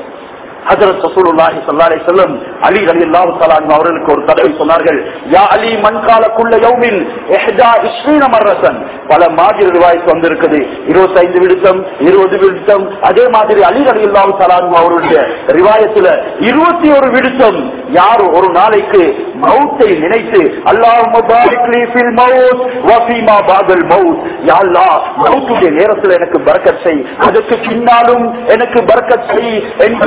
ஹஜரத் ரசூலுல்லாஹி ஸல்லல்லாஹு அலைஹி வஸல்லம் அலி ரலியல்லாஹு தஆலா அன்ஹு அவர்களுக்கு ஒரு தடவை சொன்னார்கள் யா அலி மன் கால குல்ல யௌமின் இஹ்தா இஸ்ரீன மர்ரசன் பல மாதிரி ரிவாயத் வந்திருக்குது 25 விடுத்தம் 20 விடுத்தம் அதே மாதிரி அலி ரலியல்லாஹு தஆலா அன்ஹு அவருடைய ரிவாயத்துல 21 விடுத்தம் யார் ஒரு நாளைக்கு மௌத்தை நினைத்து அல்லாஹும்ம பாரிக் லீ ஃபில் மௌத் வ ஃபீமா பாதல் மௌத் யா அல்லாஹ் மௌத்துடைய நேரத்துல எனக்கு பரக்கத் செய் அதற்கு பின்னாலும் எனக்கு பரக்கத் செய் என்று ஒரு நாள்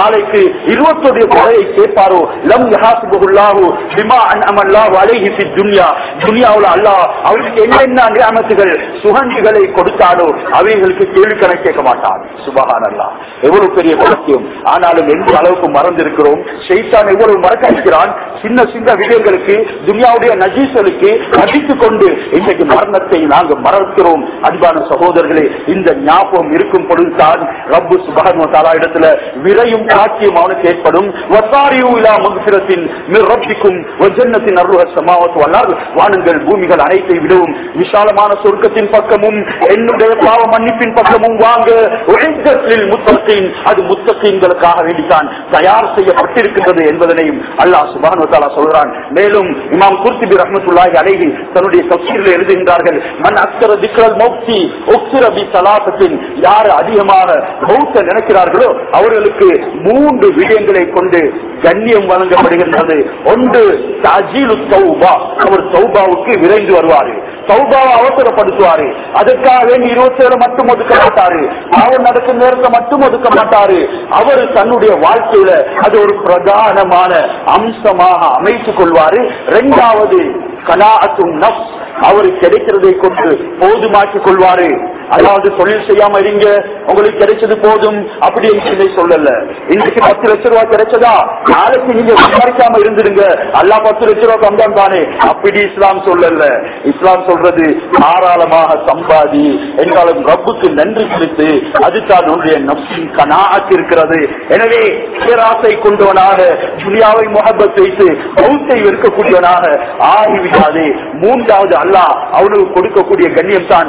நாளைக்கு இருபத்தொடைய கொலையை கேட்பாரோ லம் யஹாசிபுல்லாஹு பிமா அன்அமல்லாஹு அலைஹி ஃபி துன்யா துன்யாவுல அல்லாஹ் அவருக்கு என்னென்ன நியாமத்துகள் சுகண்டுகளை கொடுத்தாலோ அவைகளுக்கு கேள்வி கணக்கு கேட்க மாட்டான் சுபஹான் அல்லாஹ் எவ்வளவு பெரிய பாக்கியம் ஆனாலும் எந்த அளவுக்கு மறந்திருக்கிறோம் ஷைத்தான் எவ்வளவு மறக்க வைக்கிறான் சின்ன சின்ன விடயங்களுக்கு துன்யாவுடைய நஜீசலுக்கு அடித்துக் கொண்டு இன்றைக்கு மரணத்தை நாங்கள் மறக்கிறோம் அன்பான சகோதரர்களே இந்த ஞாபகம் இருக்கும் பொழுதுதான் ரப்பு சுபஹான் தாலா இடத்துல விரையும் காட்சியும் அவனுக்கு ஏற்படும் வசாரியு இலா மகசிரத்தின் ரப்பிக்கும் ஜன்னத்தின் அருள சமாவத்து வல்லால் வானங்கள் பூமிகள் அனைத்தை விடவும் விசாலமான சொர்க்கத்தின் பக்கமும் என்னுடைய பாவ மன்னிப்பின் பக்கமும் வாங்க உழைத்தலில் முத்தத்தின் அது முத்தத்தீன்களுக்காக வேண்டித்தான் தயார் செய்யப்பட்டிருக்கின்றது என்பதனையும் அல்லாஹ் சுபானு தாலா சொல்கிறான் மேலும் இமாம் குர்த்திபி ரஹமத்துல்லாஹி அலைஹி தன்னுடைய தப்சீரில் எழுதுகின்றார்கள் மன் அக்சர திக்ரல் மௌக்தி உக்சிர பி சலாசத்தின் யார் அதிகமாக மௌத்த நினைக்கிறார்களோ அவர்களுக்கு மூன்று விடயங்களை கொண்டு கண்ணியம் வழங்கப்படுகின்றது ஒன்று தாஜீலு தௌபா அவர் தௌபாவுக்கு விரைந்து வருவாரு தௌபாவை அவசரப்படுத்துவாரு அதற்காக வேண்டி இருபத்தி ஏழு மட்டும் ஒதுக்க மாட்டாரு அவர் நடக்கும் நேரத்தை மட்டும் ஒதுக்க மாட்டாரு அவர் தன்னுடைய வாழ்க்கையில அது ஒரு பிரதானமான அம்சமாக அமைத்துக் கொள்வாரு இரண்டாவது கலாஅத்தும் நப்ஸ் அவர் கிடைக்கிறதை கொண்டு போதுமாக்கிக் கொள்வாரு அதாவது தொழில் செய்யாம இருங்க உங்களுக்கு கிடைச்சது போதும் அப்படி என்று சொல்லல இன்னைக்கு பத்து லட்ச ரூபாய் கிடைச்சதா நாளைக்கு நீங்க சம்பாதிக்காம இருந்துருங்க அல்லா பத்து லட்ச ரூபாய் தந்தான் தானே அப்படி இஸ்லாம் சொல்லல இஸ்லாம் சொல்றது தாராளமாக சம்பாதி என்றாலும் ரப்புக்கு நன்றி செலுத்து அதுதான் உன்னுடைய நப்சின் கனாக்கு இருக்கிறது எனவே பேராசை கொண்டவனாக துனியாவை முகப்பத் வைத்து பௌத்தை வெறுக்கக்கூடியவனாக ஆகிவிடாது மூன்றாவது அல்லாஹ் அவனுக்கு கொடுக்கக்கூடிய கண்ணியம் தான்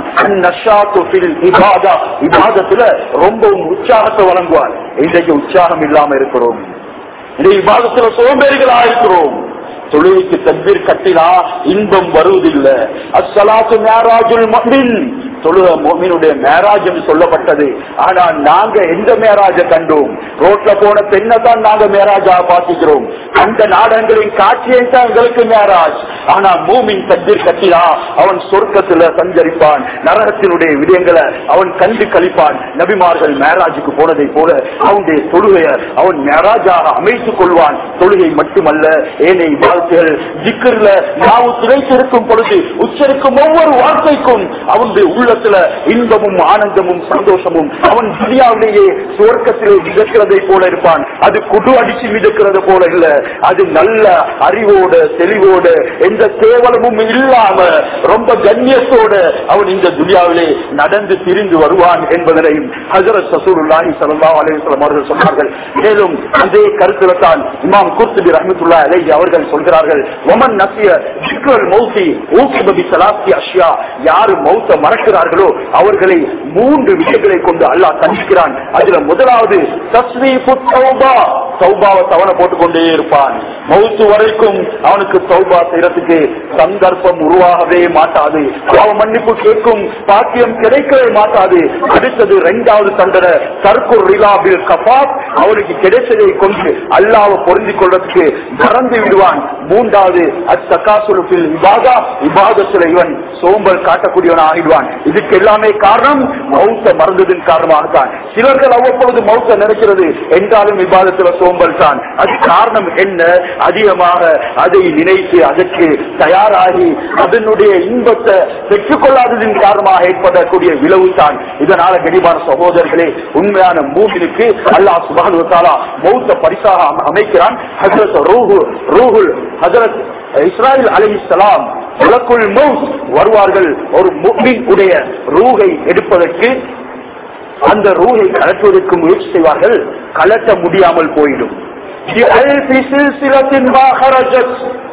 விவாதத்துல ரொம்பவும் உற்சாகத்தை வழங்குவார் இன்றைக்கு உற்சாகம் இல்லாம இருக்கிறோம் இந்த விவாதத்துல சோம்பேறிகளா இருக்கிறோம் தொழுகைக்கு தம்பீர் கட்டினா இன்பம் வருவதில்லை அஸ்ஸலாத்து மேராஜுல் மஹ்மின் தொழுக மோமினுடைய மேராஜ் என்று சொல்லப்பட்டது ஆனா நாங்க எந்த மேராஜ கண்டோம் ரோட்ல போன பெண்ணை தான் நாங்க மேராஜா பார்த்துக்கிறோம் அந்த நாடகங்களின் காட்சியை தான் எங்களுக்கு மேராஜ் ஆனா மூமின் தண்ணீர் கட்டினா அவன் சொர்க்கத்துல சஞ்சரிப்பான் நரகத்தினுடைய விடயங்களை அவன் கண்டு கழிப்பான் நபிமார்கள் மேராஜுக்கு போனதை போல அவனுடைய தொழுகைய அவன் மேராஜாக அமைத்துக் கொள்வான் தொழுகை மட்டுமல்ல ஏனைய வாழ்க்கைகள் ஜிக்கர்ல நாவு துளைத்திருக்கும் பொழுது உச்சரிக்கும் ஒவ்வொரு வார்த்தைக்கும் அவனுடைய உள்ளத்துல இன்பமும் ஆனந்தமும் சந்தோஷமும் அவன் துனியாவிலேயே சுவர்க்கத்திலே மிதக்கிறதை போல இருப்பான் அது குடு அடிச்சு மிதக்கிறது போல இல்ல அது நல்ல அறிவோட தெளிவோட எந்த கேவலமும் இல்லாம ரொம்ப கண்ணியத்தோட அவன் இந்த துனியாவிலே நடந்து திரிந்து வருவான் என்பதனையும் ஹசரத் சசூருல்லாஹி ஸல்லல்லாஹு அலைஹி வஸல்லம் அவர்கள் சொன்னார்கள் மேலும் அதே கருத்துல தான் இமாம் குர்துபி ரஹ்மத்துல்லாஹி அலைஹி அவர்கள் சொல்கிறார்கள் ஒமன் நசிய ஜிக்ரல் மௌத்தி ஊகிப பி ஸலாத்தி அஷ்யா யார் மௌத்த மறக்கிறார்களோ அவர்களை மூன்று விஷயங்களை கொண்டு அல்லாஹ் தண்டிக்கிறான் அதுல முதலாவது தஸ்ரீஃபு தௌபா தௌபாவை தவணை போட்டுக்கொண்டே இருப்பான் மௌத்து வரைக்கும் அவனுக்கு தௌபா செய்யறதுக்கு சந்தர்ப்பம் உருவாகவே மாட்டாது அவ மன்னிப்பு கேட்கும் பாக்கியம் கிடைக்கவே மாட்டாது அடுத்தது இரண்டாவது தண்டனை தற்கொர் ரிலாபில் கபாப் அவனுக்கு கிடைச்சதை கொண்டு அல்லாவை பொருந்தி கொள்றதுக்கு மறந்து விடுவான் மூன்றாவது அத்தகாசுலுப்பில் இபாதா இபாதத்துல இவன் சோம்பல் காட்டக்கூடியவன் ஆகிடுவான் இதுக்கு எல்லாமே காரணம் மௌத்த மறந்ததின் காரணமாகத்தான் சிலர்கள் அவ்வப்பொழுது மௌத்த நினைக்கிறது என்றாலும் விவாதத்துல சோம்பல் தான் அது காரணம் என்ன அதிகமாக அதை நினைத்து அதற்கு தயாராகி அதனுடைய இன்பத்தை பெற்றுக்கொள்ளாததின் காரணமாக ஏற்படக்கூடிய விளைவு தான் இதனால கனிமான சகோதரர்களே உண்மையான மூமினுக்கு அல்லாஹ் சுபானு தாலா மௌத்த பரிசாக அம- அமைக்கிறான் ஹசரத் ரூஹு ரூஹுல் ஹசரத் இஸ்ராயில் அலிஸ்லாம் உலக்குள் மௌத் வருவார்கள் ஒரு முக்மின் உடைய ரூகை எடுப்பதற்கு அந்த ரூகை கலட்டுவதற்கு முயற்சி செய்வார்கள் கலட்ட முடியாமல் போயிடும் بألف سلسلة ما خرجت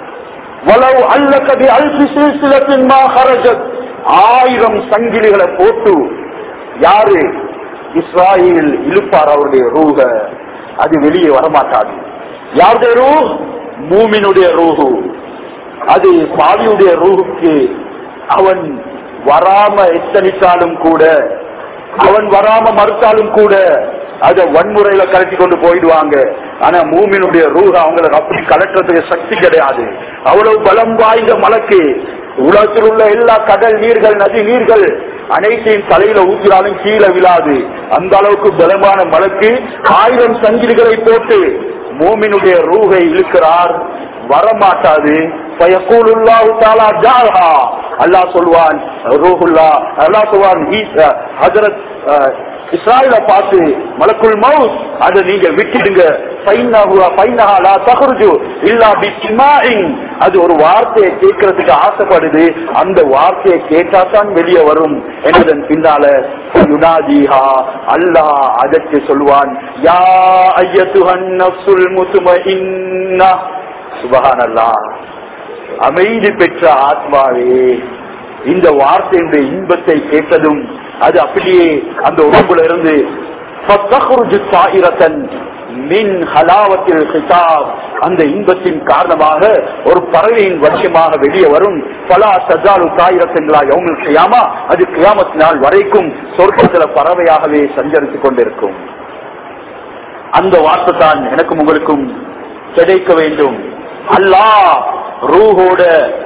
ولو علق بألف سلسلة ما خرجت ஆயிரம் சங்கிலிகளை போட்டு யாரு இஸ்ராயில் இழுப்பார் அவருடைய ரூக அது வெளியே வரமாட்டாது யாருடைய ரூ மூமினுடைய ரூஹு அது பாவியுடைய ரூஹுக்கு அவன் வராம எத்தனித்தாலும் கூட அவன் வராம மறுத்தாலும் கூட அத வன்முறையில கலட்டி கொண்டு போயிடுவாங்க ஆனா மூமினுடைய ரூஹ அவங்களுக்கு அப்படி கலட்டுறதுக்கு சக்தி கிடையாது அவ்வளவு பலம் வாய்ந்த மலக்கு உலகத்தில் உள்ள எல்லா கடல் நீர்கள் நதி நீர்கள் அனைத்தையும் தலையில ஊற்றினாலும் கீழே விழாது அந்த அளவுக்கு பலமான மலக்கு ஆயிரம் சங்கிலிகளை போட்டு மோமினுடைய ரூகை இழுக்கிறார் வரமாட்டாது பயக்கூலுல்லாஹு தஆலா ஜாஹா அல்லாஹ் சொல்வான் ரூஹுல்லா அல்லாஹ் சொல்வான் ஈசா ஹஜரத் அஹ், இஸ்ராயலை பார்த்து மலக்குல் மவுத் அதை நீங்க விட்டுடுங்க ஃபைன்னஹு ஃபைன்னஹா லா தஹ்ருஜு இல்லா பிஸ்மாஇன் அது ஒரு வார்த்தையை கேட்கறதுக்கு ஆசைப்படுது அந்த வார்த்தையை கேட்டா தான் வெளியே வரும் என்பதன் பின்னால யுனாதிஹா அல்லாஹ் அதற்கு சொல்வான் யா ஐயத்துஹன் நஃப்சுல் முத்மஇன்னா சுபஹானல்லாஹ் அமைதி பெற்ற ஆத்மாவே இந்த வார்த்தையுடைய இன்பத்தை கேட்டதும் அது அப்படியே அந்த உடம்புல இருந்து فَتَخْرُجُ طَائِرَةً மின் ஹலாவத்தில் ஹிசாப் அந்த இன்பத்தின் காரணமாக ஒரு பறவையின் வருஷமாக வெளியே வரும் பலா சஜாலு தாயிரத்தின்லா யௌமில் கியாமா அது கியாமத் நாள் வரைக்கும் சொர்க்கத்துல பறவையாகவே சஞ்சரித்துக் கொண்டிருக்கும் அந்த வார்த்தை தான் எனக்கும் உங்களுக்கும் கிடைக்க வேண்டும் அல்லாஹ் ரூஹோட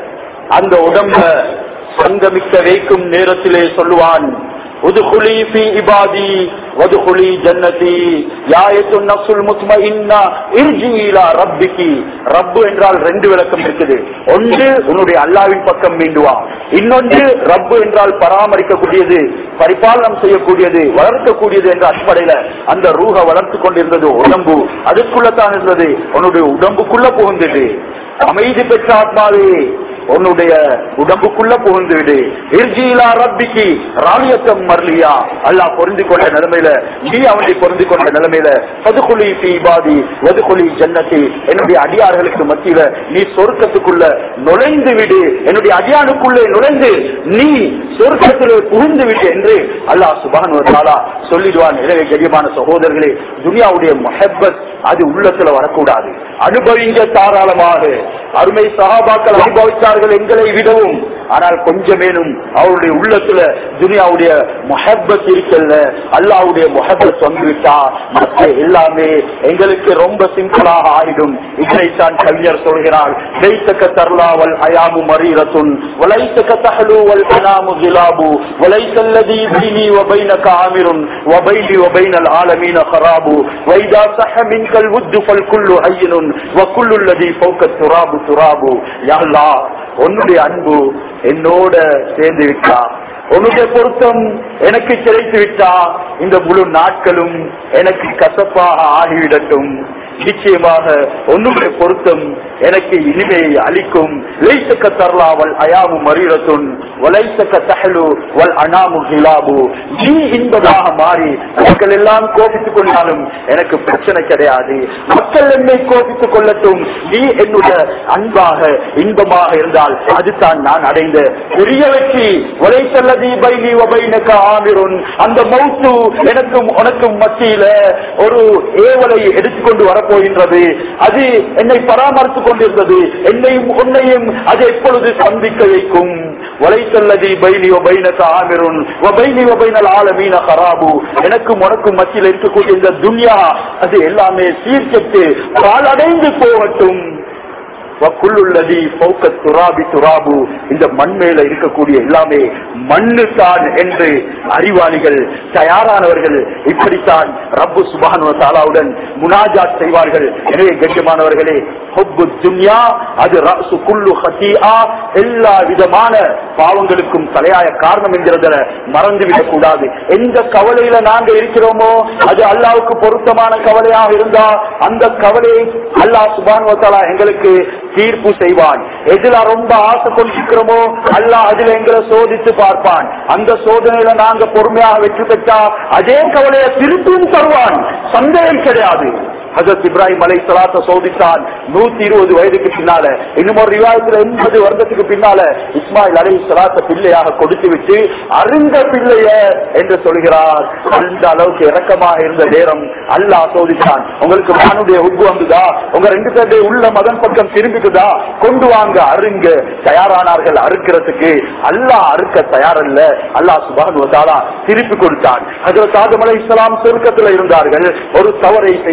அந்த உடம்ப சங்கமிக்க வைக்கும் நேரத்திலே சொல்லுவான் உதுகுலி ஃபி இபாதி வதுகுலி ஜன்னதி யாயத்து நஃப்சுல் முத்மஇன்னா இர்ஜி இலா ரப்பிகி ரப்பு என்றால் ரெண்டு விளக்கம் இருக்குது ஒன்று உன்னுடைய அல்லாவின் பக்கம் மீண்டுவா இன்னொன்று ரப்பு என்றால் பராமரிக்கக்கூடியது பரிபாலனம் செய்யக்கூடியது வளர்க்கக்கூடியது என்ற அடிப்படையில அந்த ரூஹ வளர்த்து கொண்டிருந்தது உடம்பு அதுக்குள்ள தான் இருந்தது உன்னுடைய உடம்புக்குள்ள புகுந்தது அமைதி பெற்ற ஆத்மாவே உன்னுடைய உடம்புக்குள்ள புகுந்து விடு இர்ஜிலா ரப்பிக்கு ராணியத்தம் மர்லியா அல்லாஹ் பொருந்தி கொண்ட நிலைமையில நீ அவனை பொருந்தி கொண்ட நிலைமையில பதுகுலி தீபாதி வதுகுலி ஜன்னதி என்னுடைய அடியார்களுக்கு மத்தியில நீ சொர்க்கத்துக்குள்ள நுழைந்து விடு என்னுடைய அடியானுக்குள்ளே நுழைந்து நீ சொர்க்கத்திலே புகுந்து விடு என்று அல்லாஹ் சுபான் தாலா சொல்லிடுவான் எனவே கரியமான சகோதரர்களே துனியாவுடைய மொஹப்பத் அது உள்ளத்துல வரக்கூடாது அனுபவிங்க தாராளமாக அருமை சகாபாக்கள் அனுபவித்தார்கள் எங்களை விடவும் ஆனால் கொஞ்சமேனும் அவருடைய உள்ளத்துல துனியாவுடைய மொஹப்பத் இருக்கல்ல அல்லாவுடைய மொஹப்பத் வந்துவிட்டா மற்ற எல்லாமே எங்களுக்கு ரொம்ப சிம்பிளாக ஆயிடும் இதைத்தான் கவிஞர் சொல்கிறார் லைத்தக்க தர்லாவல் அயாமு மரீரத்துன் வலைத்தக்க தஹலுவல் அனாமு கிலாபு வலைத்தல்லதி பைனி وبينك عامر وبيني وبين العالمين خراب وإذا صح منك الود فالكل هين وكل الذي فوق التراب تراب يا الله உன்னுடைய அன்பு என்னோட சேர்ந்து விட்டா உன்னுடைய பொருத்தம் எனக்கு கிடைத்து விட்டா இந்த முழு நாட்களும் எனக்கு கசப்பாக ஆகிவிடட்டும் நிச்சயமாக உன்னுடைய பொருத்தம் எனக்கு இனிமையை அளிக்கும் லைத்தக்க தரலாவல் அயாமு மரீரத்துன் வலைத்தக்க தஹலு வல் அனாமு ஹிலாபு நீ இன்பமாக மாறி மக்கள் எல்லாம் கோபித்துக் கொண்டாலும் எனக்கு பிரச்சனை கிடையாது மக்கள் என்னை கோபித்துக் கொள்ளட்டும் நீ என்னுடைய அன்பாக இன்பமாக இருந்தால் அதுதான் நான் அடைந்த பெரிய வெற்றி வலைத்தல்லதி பைனி வபைனக ஆமிருன் அந்த மௌத்து எனக்கும் உனக்கும் மத்தியில ஒரு ஏவலை எடுத்துக்கொண்டு வரப்போகின்றது அது என்னை பராமரித்துக் கொண்டிருந்தது என்னையும் உன்னையும் அது எப்பொழுது சந்திக்க வைக்கும் வலைத்தல்லதி பைனி வபைனக ஆமிருன் வபைனி வபைனல் ஆலமீன ஹராபு எனக்கும் உனக்கும் மத்தியில் இருக்கக்கூடிய இந்த துன்யா அது எல்லாமே சீர்கெட்டு பாலடைந்து போகட்டும் வக்குள்ளுள்ளதி பௌக்க துராபி துராபு இந்த மண் மேல இருக்கக்கூடிய எல்லாமே மண்ணு தான் என்று அறிவாளிகள் தயாரானவர்கள் இப்படித்தான் ரப்பு சுபானு தாலாவுடன் முனாஜாத் செய்வார்கள் எனவே கண்ணியமானவர்களே ஹொப்பு துன்யா அது ரசு குல்லு ஹத்தியா எல்லா விதமான பாவங்களுக்கும் தலையாய காரணம் என்கிறத மறந்துவிடக் கூடாது எந்த கவலையில நாங்க இருக்கிறோமோ அது அல்லாவுக்கு பொருத்தமான கவலையாக இருந்தா அந்த கவலையை அல்லாஹ் சுபான் வத்தாலா எங்களுக்கு தீர்ப்பு செய்வான் எதுல ரொம்ப ஆசை கொண்டிருக்கிறோமோ அல்லாஹ் அதுல எங்களை சோதித்து பார்ப்பான் அந்த சோதனையில நாங்க பொறுமையாக வெற்றி பெற்றா அதே கவலையை திருப்பியும் தருவான் சந்தேகம் கிடையாது ஹசரத் இப்ராஹிம் அலை சலாத்த சோதித்தான் நூத்தி இருபது வயதுக்கு பின்னால இன்னும் ஒரு ரிவாயத்துல எண்பது வருடத்துக்கு பின்னால இஸ்மாயில் அலை சலாத்த பிள்ளையாக கொடுத்து விட்டு அருந்த பிள்ளைய என்று சொல்கிறார் அந்த அளவுக்கு இறக்கமாக இருந்த நேரம் அல்லாஹ் சோதித்தான் உங்களுக்கு மானுடைய உப்பு வந்துதா உங்க ரெண்டு பேருடைய உள்ள மதன் பக்கம் திரும்பிக்குதா கொண்டு வாங்க அருங்க தயாரானார்கள் அறுக்கிறதுக்கு அல்லாஹ் அறுக்க தயாரல்ல அல்லாஹ் சுபான் திருப்பி கொடுத்தான் அதில் சாதம் அலை இஸ்லாம் சுருக்கத்தில் இருந்தார்கள் ஒரு தவறை செய்தார்கள்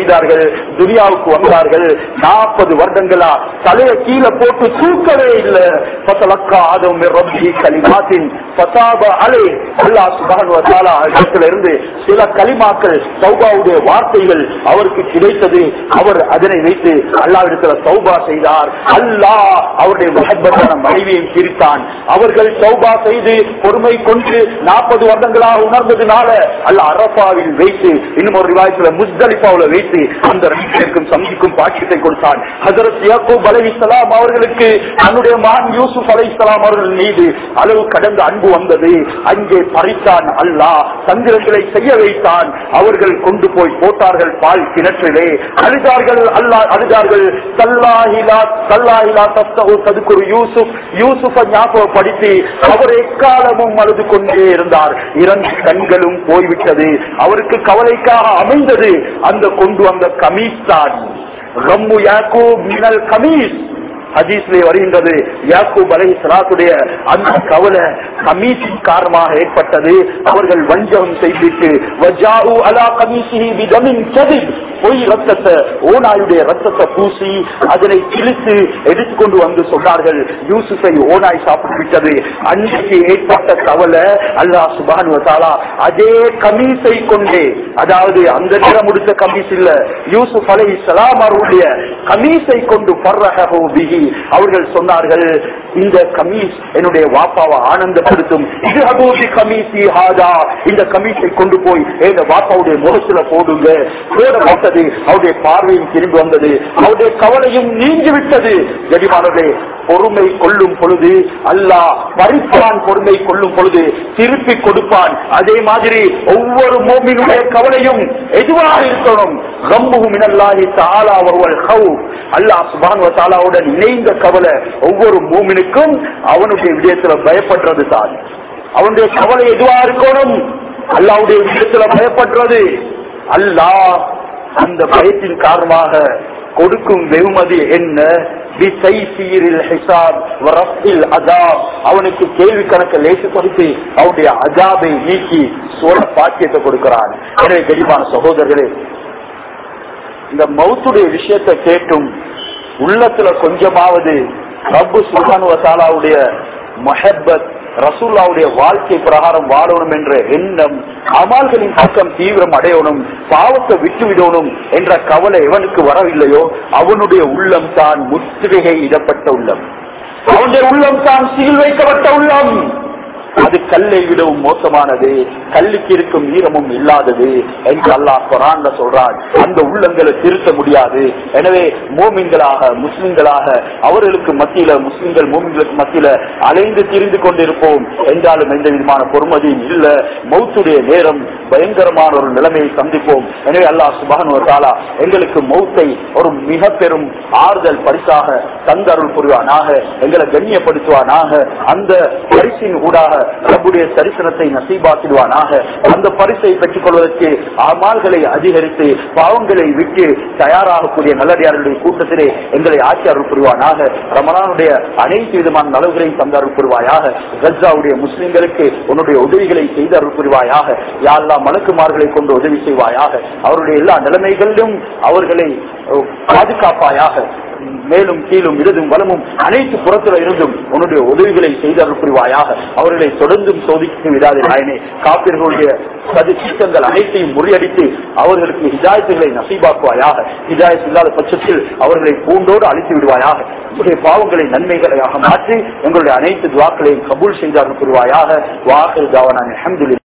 துனியாவுக்கு வந்தார்கள் நாற்பது வருடங்களா தலையை கீழே போட்டு தூக்கவே இல்லை பத்தலக்கா ஆதம் ரப்பி கலிமாத்தின் பசாப அலை அல்லாஹ் சுபான் இடத்துல இருந்து சில கலிமாக்கள் சௌபாவுடைய வார்த்தைகள் அவருக்கு கிடைத்தது அவர் அதனை வைத்து அல்லாவிடத்துல சௌபா செய்தார் அல்லாஹ் அவருடைய மகப்பத்தான மனைவியை பிரித்தான் அவர்கள் சௌபா செய்து பொறுமை கொண்டு நாற்பது வருடங்களாக உணர்ந்ததுனால அல்லாஹ் அரபாவில் வைத்து இன்னும் ஒரு ரிவாயத்துல முஸ்தலிஃபாவுல வைத்து அந்த ரெண்டு பேருக்கும் சந்திக்கும் பாக்கியத்தை கொடுத்தான் ஹசரத் யாக்கூப் அலை இஸ்லாம் அவர்களுக்கு தன்னுடைய மகன் யூசுப் அலை இஸ்லாம் அவர்கள் மீது அளவு கடந்த அன்பு வந்தது அங்கே பறித்தான் அல்லாஹ் சந்திரங்களை செய்ய வைத்தான் அவர்கள் கொண்டு போய் போட்டார்கள் பால் கிணற்றிலே அழுதார்கள் அல்லாஹ் அழுதார்கள் சல்லாஹிலா சல்லாஹிலா தஸ்தகு ததுக்குரு யூசுப் யூசுஃப ஞாபகப்படுத்தி அவர் எக்காலமும் அழுது கொண்டே இருந்தார் இரண்டு கண்களும் போய்விட்டது அவருக்கு கவலைக்காக அமைந்தது அந்த கொண்டு வந்த கமீஸ் தான் ரம்மு யாக்கூப் மினல் கமீஸ் ஹதீஸ்லே வருகின்றது யாக்கூப் அலை சலாத்துடைய அந்த கவலை கமீசின் காரணமாக ஏற்பட்டது அவர்கள் வஞ்சகம் செய்துட்டு வஜாஉ அலா கமீசிஹி பிதமின் கதிப் பொய் ரத்தத்தை ஓனாயுடைய ரத்தத்தை பூசி அதனை கிழித்து எடுத்துக்கொண்டு வந்து சொன்னார்கள் யூசுஃபை ஓனாய் சாப்பிட்டு விட்டது அன்றைக்கு ஏற்பட்ட கவலை அல்லாஹ் சுபான் வசாலா அதே கமீஸை கொண்டே அதாவது அந்த நேரம் முடித்த கமீஸ் இல்ல யூசுப் அலை சலாம் அவருடைய கமீஸை கொண்டு பர்ரஹோ பிஹி அவர்கள் சொன்னார்கள் இந்த கமீஸ் என்னுடைய வாப்பாவை ஆனந்தப்படுத்தும் இது அபூதி கமீசி ஹாதா இந்த கமீஸை கொண்டு போய் எங்க வாப்பாவுடைய முகத்துல போடுங்க போடப்பட்டது அவருடைய பார்வையும் திரும்பி வந்தது அவருடைய கவலையும் நீங்கி விட்டது கடிமானவர்களே பொறுமை கொள்ளும் பொழுது அல்லாஹ் பறிப்பான் பொறுமை கொள்ளும் பொழுது திருப்பி கொடுப்பான் அதே மாதிரி ஒவ்வொரு மோமினுடைய கவலையும் எதுவாக இருக்கணும் ரம்புகு மினல்லாஹி தஆலா வல் ஹவுஃப் அல்லாஹ் சுப்ஹானஹு வ தஆலாவுடன் இணைந்த கவலை ஒவ்வொரு மூமினுக்கும் அவனுடைய விடயத்துல பயப்படுறது தான் அவனுடைய கவலை எதுவா இருக்கணும் அல்லாவுடைய விடயத்துல பயப்படுறது அல்லாஹ் அந்த பயத்தின் காரணமாக கொடுக்கும் வெகுமதி என்ன பிசைசீரில் ஹிசாப் வரப்பில் அதாப் அவனுக்கு கேள்வி கணக்க லேசுப்படுத்தி அவனுடைய அஜாபை நீக்கி சோழ பாக்கியத்தை கொடுக்கிறான் எனவே கரிமான சகோதரர்களே இந்த மௌத்துடைய விஷயத்தை கேட்டும் உள்ளத்துல கொஞ்சமாவது ரப்பு சுல்தானுவத்தாலாவுடைய மொஹப்பத் ரசூல்லாவுடைய வாழ்க்கை பிரகாரம் வாழணும் என்ற எண்ணம் அமால்களின் பக்கம் தீவிரம் அடையணும் பாவத்தை விட்டு விடணும் என்ற கவலை எவனுக்கு வரவில்லையோ அவனுடைய உள்ளம் தான் முற்றுகை இடப்பட்ட உள்ளம் அவனுடைய உள்ளம் தான் சீல் வைக்கப்பட்ட உள்ளம் அது கல்லை விடவும் மோசமானது கல்லுக்கு இருக்கும் ஈரமும் இல்லாதது என்று அல்லாஹ் குரான்ல சொல்றான் அந்த உள்ளங்களை திருத்த முடியாது எனவே மோமின்களாக முஸ்லிம்களாக அவர்களுக்கு மத்தியில முஸ்லிம்கள் மோமின்களுக்கு மத்தியில அலைந்து திரிந்து கொண்டிருப்போம் என்றாலும் எந்த விதமான பொறுமதியும் இல்ல மௌத்துடைய நேரம் பயங்கரமான ஒரு நிலைமையை சந்திப்போம் எனவே அல்லாஹ் சுபான் தாலா எங்களுக்கு மௌத்தை ஒரு மிக பெரும் ஆறுதல் பரிசாக தந்தருள் புரிவானாக எங்களை கண்ணியப்படுத்துவானாக அந்த பரிசின் ஊடாக ரப்புடைய தரிசனத்தை நசீபாக்கிடுவானாக அந்த பரிசை பெற்றுக் கொள்வதற்கு அமால்களை அதிகரித்து பாவங்களை விட்டு தயாராகக்கூடிய நல்லடியார்களுடைய கூட்டத்திலே எங்களை ஆட்சி அருள் புரிவானாக ரமணானுடைய அனைத்து விதமான நலவுகளையும் தந்த அருள் புரிவாயாக கஜாவுடைய முஸ்லிம்களுக்கு உன்னுடைய உதவிகளை செய்து அருள் புரிவாயாக யாழ்லா மலக்குமார்களை கொண்டு உதவி செய்வாயாக அவருடைய எல்லா நிலைமைகளிலும் அவர்களை அஹ், பாதுகாப்பாயாக மேலும் கீழும் இடதும் வலமும் அனைத்து புறத்துல இருந்தும் உன்னுடைய உதவிகளை செய்து அருள் புரிவாயாக அவர்களை தொடர்ந்தும் சோதிக்க விடாதே நாயனே காப்பிர்களுடைய சதி சீட்டங்கள் அனைத்தையும் முறியடித்து அவர்களுக்கு ஹிதாயத்துகளை நசீபாக்குவாயாக ஹிதாயத் இல்லாத பட்சத்தில் அவர்களை பூண்டோடு அழித்து விடுவாயாக உங்களுடைய பாவங்களை நன்மைகளாக மாற்றி எங்களுடைய அனைத்து துவாக்களையும் கபூல் செய்து அருள் புரிவாயாக வாக்கு தாவனான் அஹமதுல்லா